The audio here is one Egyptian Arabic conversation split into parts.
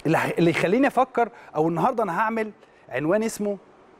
اللي ه- اللي يخليني افكر او النهارده انا هعمل عنوان اسمه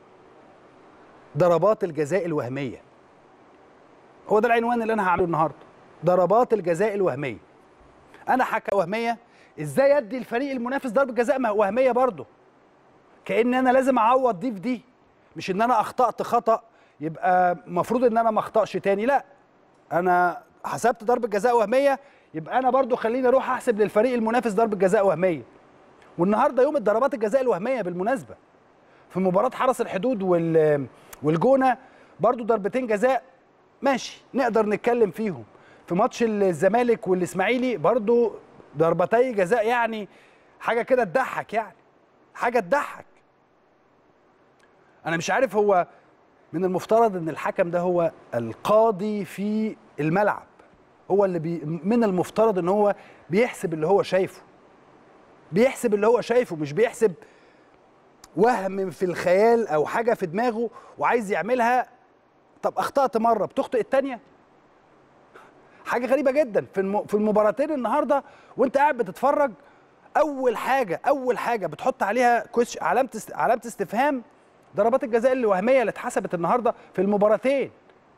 ضربات الجزاء الوهميه هو ده العنوان اللي انا هعمله النهارده ضربات الجزاء الوهميه انا حكى وهميه ازاي ادي الفريق المنافس ضربه جزاء ما- وهميه برضه كان انا لازم اعوض دي في دي مش ان انا اخطات خطا يبقى المفروض ان انا ما اخطاش تاني لا انا حسبت ضربه جزاء وهميه يبقى انا برضو خليني اروح احسب للفريق المنافس ضربه جزاء وهميه والنهارده يوم الضربات الجزاء الوهميه بالمناسبه في مباراه حرس الحدود وال والجونه برضو ضربتين جزاء ماشي نقدر نتكلم فيهم في ماتش الزمالك والاسماعيلي برضو ضربتي جزاء يعني حاجه كده تضحك يعني حاجه تضحك انا مش عارف هو من المفترض ان الحكم ده هو القاضي في الملعب هو اللي بي من المفترض ان هو بيحسب اللي هو شايفه بيحسب اللي هو شايفه مش بيحسب وهم في الخيال او حاجه في دماغه وعايز يعملها طب اخطات مره بتخطئ الثانيه حاجه غريبه جدا في الم... في المباراتين النهارده وانت قاعد بتتفرج اول حاجه اول حاجه بتحط عليها كويش علامه است... علامه استفهام ضربات الجزاء الوهميه اللي اتحسبت النهارده في المباراتين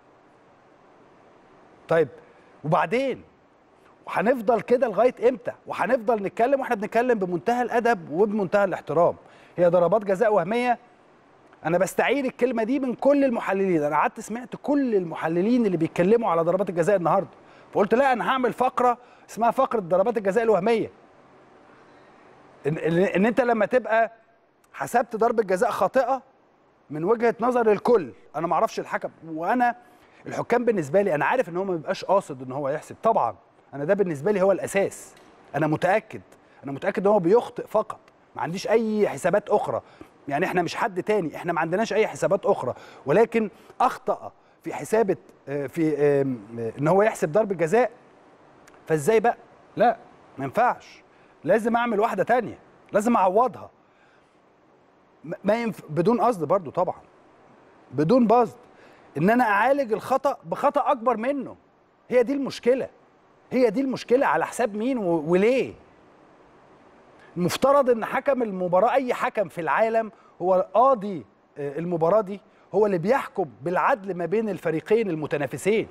طيب وبعدين وهنفضل كده لغايه امتى وهنفضل نتكلم واحنا بنتكلم بمنتهى الادب وبمنتهى الاحترام هي ضربات جزاء وهميه انا بستعير الكلمه دي من كل المحللين انا قعدت سمعت كل المحللين اللي بيتكلموا على ضربات الجزاء النهارده فقلت لا انا هعمل فقره اسمها فقره ضربات الجزاء الوهميه ان, ان, إن انت لما تبقى حسبت ضربه جزاء خاطئه من وجهه نظر الكل انا ما اعرفش الحكم وانا الحكام بالنسبه لي انا عارف ان هو ما بيبقاش قاصد ان هو يحسب طبعا انا ده بالنسبه لي هو الاساس انا متاكد انا متاكد ان هو بيخطئ فقط ما عنديش اي حسابات اخرى يعني احنا مش حد تاني احنا ما عندناش اي حسابات اخرى ولكن اخطا في حسابه آه، في آم، آه، ان هو يحسب ضربه جزاء فازاي بقى لا ما ينفعش لازم اعمل واحده تانية لازم اعوضها ما- ما ينف... بدون قصد برضو طبعا بدون قصد ان انا اعالج الخطا بخطا اكبر منه هي دي المشكله هي دي المشكله على حساب مين و... وليه المفترض ان حكم المباراه اي حكم في العالم هو قاضي آه، المباراه دي هو اللي بيحكم بالعدل ما بين الفريقين المتنافسين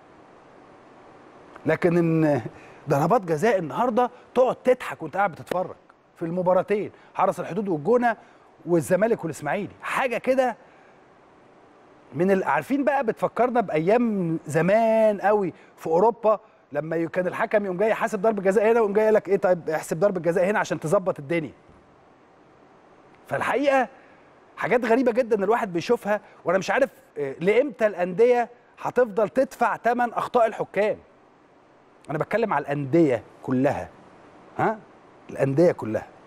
لكن ان ضربات جزاء النهارده تقعد تضحك وانت قاعد بتتفرج في المباراتين حرس الحدود والجونه والزمالك والاسماعيلي حاجه كده من ال- عارفين بقى بتفكرنا بايام زمان قوي في اوروبا لما ي- كان الحكم يقوم جاي حاسب ضربه جزاء هنا ويقوم جاي قال لك ايه طيب احسب ضربه جزاء هنا عشان تظبط الدنيا فالحقيقه حاجات غريبه جدا الواحد بيشوفها وانا مش عارف آه، لامتى الانديه هتفضل تدفع ثمن اخطاء الحكام انا بتكلم على الانديه كلها ها الانديه كلها